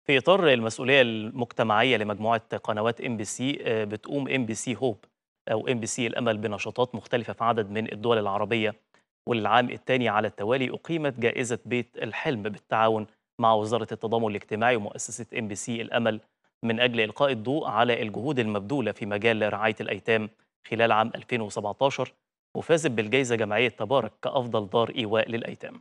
في إطار المسؤولية المجتمعية لمجموعة قنوات ام بي سي بتقوم ام بي سي هوب أو ام بي سي الأمل بنشاطات مختلفة في عدد من الدول العربية وللعام الثاني على التوالي أقيمت جائزة بيت الحلم بالتعاون مع وزارة التضامن الاجتماعي ومؤسسة ام بي سي الأمل من أجل إلقاء الضوء على الجهود المبذولة في مجال رعاية الأيتام خلال عام 2017 وفازت بالجائزة جمعية تبارك كأفضل دار إيواء للأيتام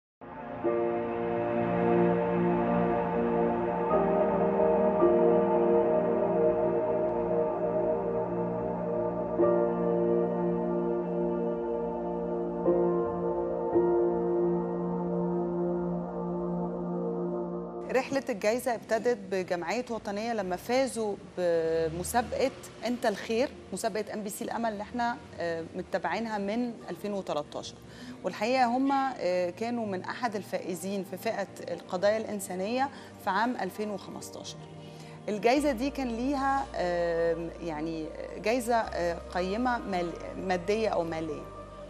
رحلة الجائزة ابتدت بجمعية وطنية لما فازوا بمسابقة أنت الخير مسابقة ام بي سي الأمل اللي احنا آه، متابعينها من 2013 والحقيقة هم آه، كانوا من أحد الفائزين في فئة القضايا الإنسانية في عام 2015 الجائزة دي كان ليها آه، يعني جائزة آه، قيمة مال- مادية أو مالية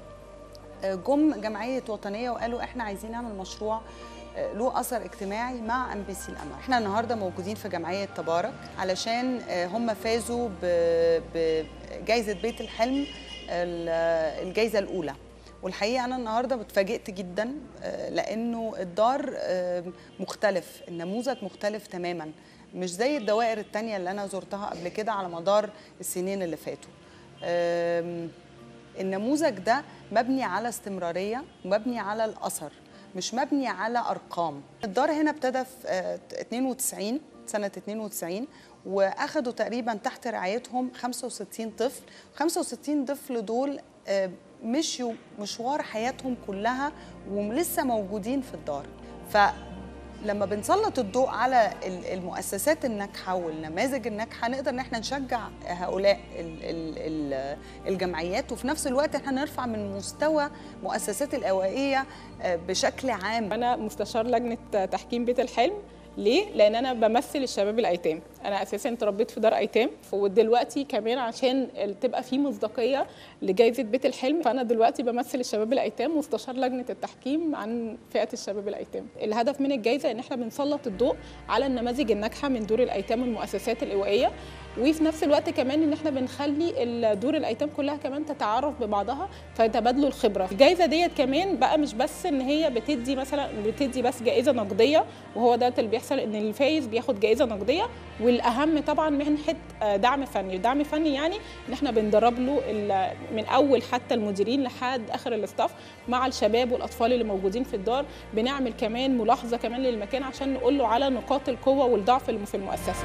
آه، جم جمعية وطنية وقالوا احنا عايزين نعمل مشروع آه، له اثر اجتماعي مع ام بي سي الامل احنا النهارده موجودين في جمعيه تبارك علشان آه، هم فازوا ب- بجائزه بيت الحلم ال- الجائزه الاولى والحقيقه انا النهارده اتفاجئت جدا آه، لانه الدار آه، مختلف النموذج مختلف تماما مش زي الدوائر التانية اللي انا زرتها قبل كده على مدار السنين اللي فاتوا آم، النموذج ده مبني على استمرارية ومبني على الأثر مش مبني على أرقام الدار هنا ابتدى في آه، 92 سنة 92 وأخدوا تقريبا تحت رعايتهم 65 طفل 65 طفل دول آه، مشيوا مشوار حياتهم كلها ولسه موجودين في الدار ف لما بنسلط الضوء على ال- المؤسسات الناجحه والنماذج الناجحه نقدر ان احنا نشجع هؤلاء ال- ال- ال- الجمعيات وفي نفس الوقت احنا نرفع من مستوى مؤسسات الاوائيه آه، بشكل عام انا مستشار لجنه تحكيم بيت الحلم ليه؟ لان انا بمثل الشباب الايتام انا اساسا اتربيت في دار ايتام ودلوقتي كمان عشان تبقى في مصداقيه لجائزه بيت الحلم فانا دلوقتي بمثل الشباب الايتام مستشار لجنه التحكيم عن فئه الشباب الايتام الهدف من الجائزه ان احنا بنسلط الضوء على النماذج الناجحه من دور الايتام والمؤسسات الايوائيه وفي نفس الوقت كمان ان احنا بنخلي ال- دور الايتام كلها كمان تتعرف ببعضها فيتبادلوا الخبره الجائزه ديت كمان بقى مش بس ان هي بتدي مثلا بتدي بس جائزه نقديه وهو ده اللي بيحصل ان الفايز بياخد جائزه نقديه والاهم طبعا منحه آه، دعم فني دعم فني يعني ان احنا بندرب له ال- من اول حتى المديرين لحد اخر الاستاف مع الشباب والاطفال اللي موجودين في الدار بنعمل كمان ملاحظه كمان للمكان عشان نقول له على نقاط القوه والضعف اللي في المؤسسه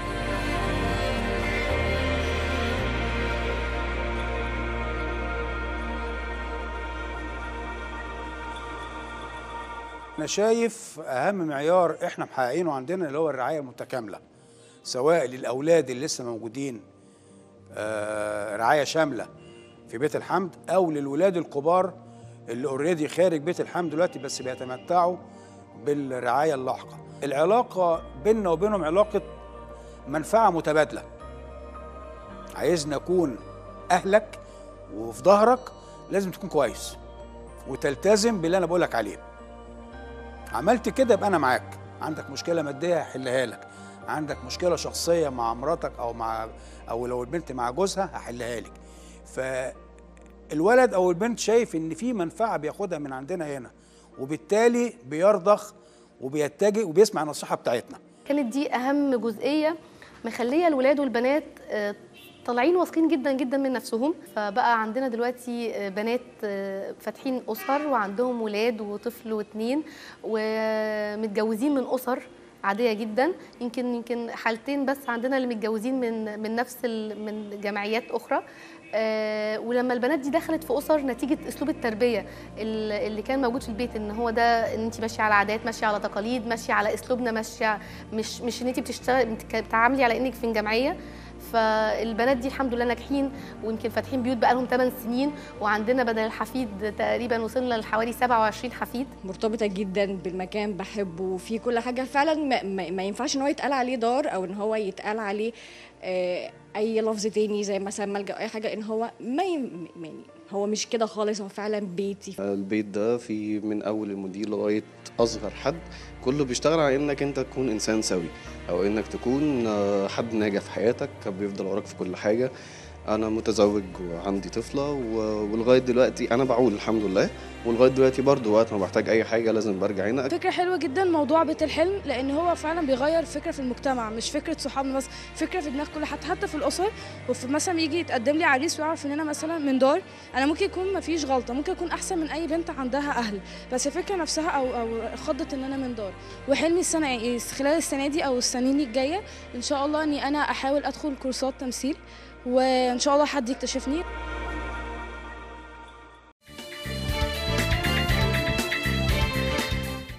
انا شايف اهم معيار احنا محققينه عندنا اللي هو الرعايه المتكامله سواء للاولاد اللي لسه موجودين آه، رعايه شامله في بيت الحمد او للولاد الكبار اللي اوريدي خارج بيت الحمد دلوقتي بس بيتمتعوا بالرعايه اللاحقه العلاقه بيننا وبينهم علاقه منفعه متبادله عايزني اكون اهلك وفي ظهرك لازم تكون كويس وتلتزم باللي انا بقولك عليه عملت كده يبقى انا معاك عندك مشكله ماديه هحلها لك عندك مشكله شخصيه مع مراتك او مع او لو البنت مع جوزها هحلها لك فالولد او البنت شايف ان في منفعه بياخدها من عندنا هنا وبالتالي بيرضخ وبيتجه وبيسمع النصيحه بتاعتنا كانت دي اهم جزئيه مخليه الولاد والبنات آه، طالعين واثقين جدا جدا من نفسهم فبقى عندنا دلوقتي آه، بنات آه، فاتحين اسر وعندهم ولاد وطفل واتنين ومتجوزين من اسر عاديه جدا يمكن يمكن حالتين بس عندنا اللي متجوزين من من نفس ال- من جمعيات اخرى آه، ولما البنات دي دخلت في اسر نتيجه اسلوب التربيه ال- اللي كان موجود في البيت ان هو ده ان انت ماشيه على عادات ماشيه على تقاليد ماشيه على اسلوبنا ماشيه مش مش ان انت بتشتغل بتك- بتتعاملي على انك في جمعيه فالبنات دي الحمد لله ناجحين ويمكن فاتحين بيوت بقى لهم 8 سنين وعندنا بدل الحفيد تقريبا وصلنا لحوالي 27 حفيد مرتبطه جدا بالمكان بحبه وفي كل حاجه فعلا ما, ما, ما ينفعش ان هو يتقال عليه دار او ان هو يتقال عليه آه، اي لفظ تاني زي مثلا ملجا أو اي حاجه ان هو ما ي- يعني هو مش كده خالص هو فعلا بيتي البيت ده في من اول المدير لغايه اصغر حد كله بيشتغل على انك انت تكون انسان سوي او انك تكون آه، حد ناجح في حياتك بيفضل وراك في كل حاجه انا متزوج وعندي طفله و- ولغايه دلوقتي انا بعول الحمد لله ولغايه دلوقتي برضو وقت ما بحتاج اي حاجه لازم برجع هنا فكرة حلوة جدا موضوع بيت الحلم لأن هو فعلا بيغير فكرة في المجتمع مش فكرة صحابنا بس فكرة في دماغ كل حد حتى في الأسر وفي مثلا يجي يتقدم لي عريس ويعرف إن أنا مثلا من دار أنا ممكن يكون مفيش غلطة ممكن أكون أحسن من أي بنت عندها أهل بس الفكرة نفسها أو أو خضت إن أنا من دار وحلمي السنة إيه خلال السنة دي أو السنين الجاية إن شاء الله إني أنا أحاول أدخل كورسات تمثيل وإن شاء الله حد يكتشفني